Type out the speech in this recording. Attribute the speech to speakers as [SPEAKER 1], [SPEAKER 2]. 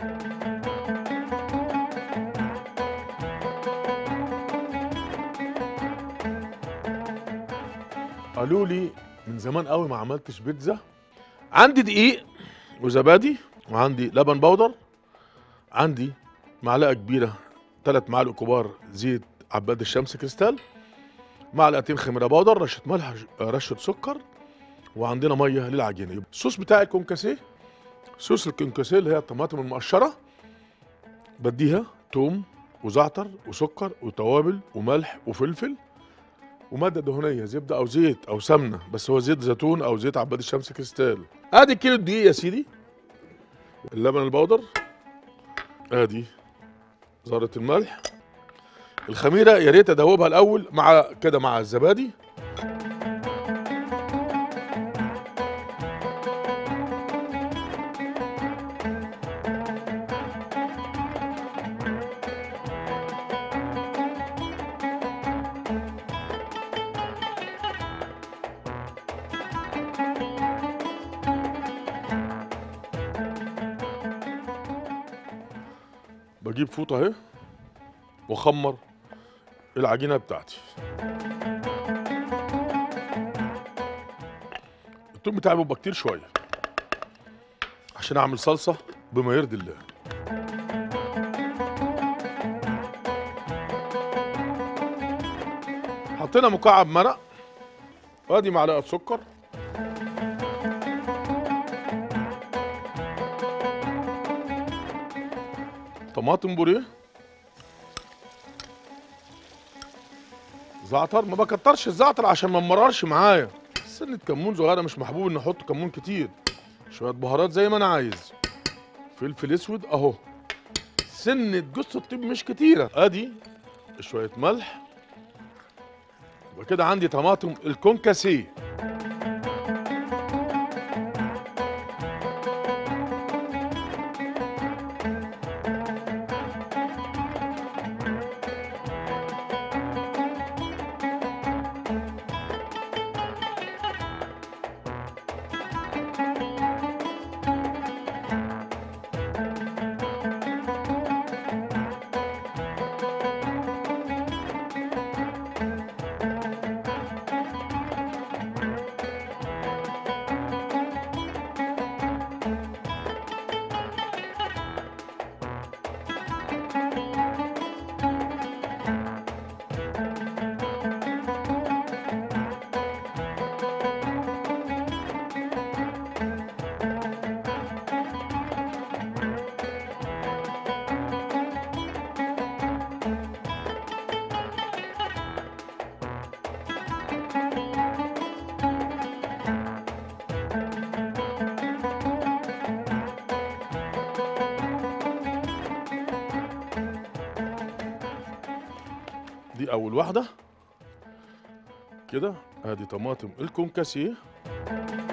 [SPEAKER 1] قالوا لي من زمان قوي ما عملتش بيتزا عندي دقيق وزبادي وعندي لبن بودر عندي معلقه كبيره ثلاث معالق كبار زيت عباد الشمس كريستال معلقتين خميره بودر رشه ملح رشه سكر وعندنا ميه للعجينه يبقى الصوص بتاع الكونكاسيه صوص الكونكاسيه اللي هي الطماطم المقشره بديها توم وزعتر وسكر وتوابل وملح وفلفل وماده دهنيه زبده او زيت او سمنه بس هو زيت زيتون او زيت عباد الشمس كريستال ادي كيلو دقيق يا سيدي اللبن البودر ادي ذره الملح الخميره يا ريت ادوبها الاول مع كده مع الزبادي بجيب فوطه اهي واخمر العجينه بتاعتي التوم بتاعي بيبقى كتير شويه عشان اعمل صلصه بما يرضي الله حطينا مكعب مرق وادي معلقه سكر طماطم بوريه زعتر ما بكترش الزعتر عشان ما مررش معايا سنة كمون صغيرة مش محبوب ان احط كمون كتير شوية بهارات زي ما انا عايز فلفل اسود اهو سنة جوز الطيب مش كتيرة ادي شوية ملح يبقى كده عندي طماطم الكونكاسيه دي اول واحدة كده ادي طماطم الكونكاسيه